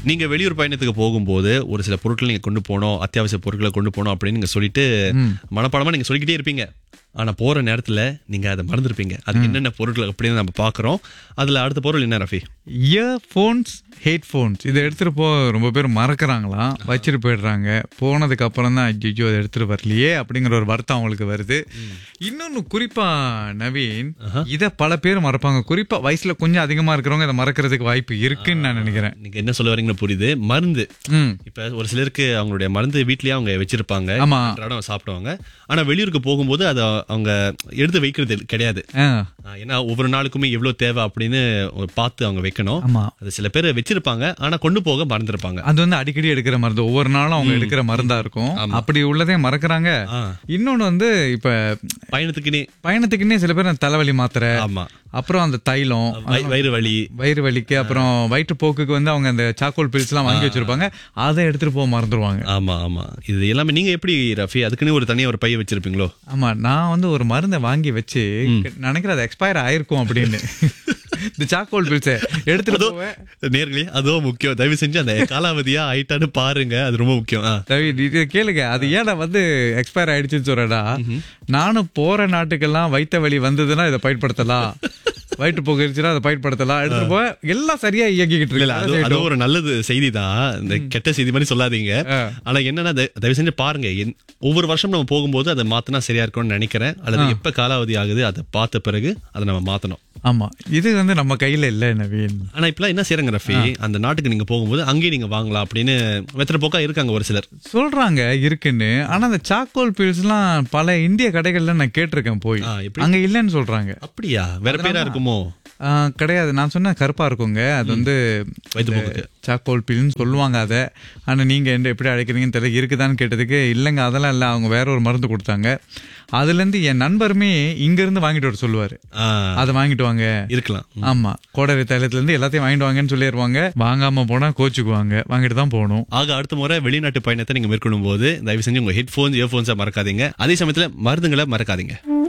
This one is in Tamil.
நீங்க வெளியூர் பயணத்துக்கு போகும்போது ஒரு சில பொருட்கள் நீங்க கொண்டு போனோம் அத்தியாவசிய பொருட்களை கொண்டு போனோம் அப்படின்னு நீங்க சொல்லிட்டு மனப்பாடமா நீங்க சொல்லிக்கிட்டே இருப்பீங்க ஆனா போற நேரத்துல நீங்க அதை மறந்துருப்பீங்க அது என்னென்ன பொருட்கள் அப்படின்னு நம்ம பாக்குறோம் அதுல அடுத்த பொருள் என்ன ரஃபி இயர்ஃபோன்ஸ் ஹெட்ஃபோன்ஸ் இதை எடுத்துட்டு போக ரொம்ப பேர் மறக்கறாங்களாம் வச்சுட்டு போயிடுறாங்க போனதுக்கு அப்புறம் தான் ஐயோ அதை எடுத்துட்டு வரலையே அப்படிங்கிற ஒரு வருத்தம் அவங்களுக்கு வருது இன்னொன்னு குறிப்பா நவீன் இத பல பேர் மறப்பாங்க குறிப்பா வயசுல கொஞ்சம் அதிகமா இருக்கிறவங்க இதை மறக்கிறதுக்கு வாய்ப்பு இருக்குன்னு நான் நினைக்கிறேன் நீங்க என்ன சொல்ல வரீங்கன்னு புரியுது மருந்து ம் இப்ப ஒரு சிலருக்கு அவங்களுடைய மருந்து வீட்லயே அவங்க வச்சிருப்பாங்க ஆமா. அன்றாடம் சாப்பிடுவாங்க ஆனா வெளியூருக்கு போகும்போது அதை அவங்க எடுத்து வைக்கிறது கிடையாது ஆ, ஆ, ஏன்னா ஒவ்வொரு நாளுக்குமே எவ்வளவு தேவை அப்படின்னு ஒரு பார்த்து அவங்க வைக்கணும் ஆமா அது சில பேர் வச்சிருப்பாங்க ஆனா கொண்டு போக மறந்துருப்பாங்க அது வந்து அடிக்கடி எடுக்கிற மருந்து ஒவ்வொரு நாளும் அவங்க எடுக்கிற மருந்தா இருக்கும் அப்படி உள்ளதே மறக்கறாங்க ஆ. இன்னொன்னு வந்து இப்ப பயணத்துக்குனே பயணத்துக்குன்னே சில பேர் அந்த தலைவலி மாத்திரை ஆமா அப்புறம் அந்த தைலம் வய- வயிறு வலி வயிறு வலிக்கு அப்புறம் வயிற்று போக்குக்கு வந்து அவங்க அந்த சாக்கோல் பில்ஸ் எல்லாம் வாங்கி வச்சிருப்பாங்க அதை எடுத்துட்டு போக மறந்துடுவாங்க ஆமா ஆமா இது எல்லாமே நீங்க எப்படி ரஃபி அதுக்குன்னு ஒரு தனியா ஒரு பைய வச்சிருப்பீங்களோ ஆமா நான் வந்து ஒரு மருந்தை வாங்கி வச்சு நினைக்கிறேன் அது எக்ஸ்பயர் ஆயிருக்கும் அப்படின்னு இந்த சாக்கோல் பில்ஸ் எடுத்துட்டு போவேன் நேர்களே அதுவும் முக்கியம் தயவு செஞ்சு அந்த காலாவதியா ஆயிட்டான்னு பாருங்க அது ரொம்ப முக்கியம் ஆ. தவி, இது கேளுங்க அது ஏன்னா வந்து எக்ஸ்பயர் ஆயிடுச்சுன்னு சொல்றடா நானும் போற நாட்டுக்கெல்லாம் வைத்த வலி வந்ததுன்னா இதை பயன்படுத்தலாம் வயிற்று போக்கு இருந்துச்சுன்னா அதை பயன்படுத்தலாம் எடுத்துட்டு போக எல்லாம் சரியா இயங்கிக்கிட்டு இல்ல அது இருக்கு அது ஒரு நல்லது செய்தி தான் இந்த கெட்ட செய்தி மாதிரி சொல்லாதீங்க ஆனா என்னன்னா த- தயவு செஞ்சு பாருங்க என்- ஒவ்வொரு வருஷம் நம்ம போகும்போது அதை மாத்தினா சரியா இருக்கும்னு நினைக்கிறேன் அல்லது எப்ப காலாவதி ஆகுது அதை பார்த்த பிறகு அதை நம்ம மாத்தணும் ஆமா இது வந்து நம்ம கையில இல்ல நவீன் ஆனா இப்பெல்லாம் என்ன செய்யறாங்க ரஃபி அந்த நாட்டுக்கு நீங்க போகும்போது அங்கேயே நீங்க வாங்கலாம் அப்படின்னு வெத்தனை போக்கா இருக்காங்க ஒரு சிலர் சொல்றாங்க இருக்குன்னு ஆனா அந்த சாக்கோல் பில்ஸ்லாம் பல இந்திய கடைகள்ல நான் கேட்டிருக்கேன் போய் ஆ, எப்படி? அங்க இல்லைன்னு சொல்றாங்க அப்படியா வேற பேரா இருக்குமோ ஆ, கிடையாது நான் சொன்ன கருப்பா இருக்குங்க அது வந்து வயித்து போக்குக்கு சாக்கோல் பில்னு சொல்லுவாங்க அதை ஆனா நீங்க என்ன எப்படி அழைக்கிறீங்கன்னு தெரியல இருக்குதான்னு கேட்டதுக்கு இல்லைங்க அதெல்லாம் இல்ல அவங்க வேற ஒரு மருந்து கொடுத்தாங்க அதுல இருந்து என் நண்பருமே இங்க இருந்து வாங்கிட்டு வர சொல்லுவாரு ஆ, அதை வாங்கிட்டு வாங்க இருக்கலாம் ஆமா கோடரி தைலத்துல இருந்து எல்லாத்தையும் வாங்கிட்டு வாங்கன்னு சொல்லிடுவாங்க வாங்காம போனா கோச்சுக்குவாங்க வாங்கிட்டு தான் போகணும் ஆக அடுத்த முறை வெளிநாட்டு பயணத்தை நீங்க மேற்கொள்ளும் போது தயவு செஞ்சு உங்க ஹெட்போன்ஸ் இயர்போன்ஸை மறக்காதீங்க அதே சமயத்துல மருந்துங்களை மறக்காதீங்க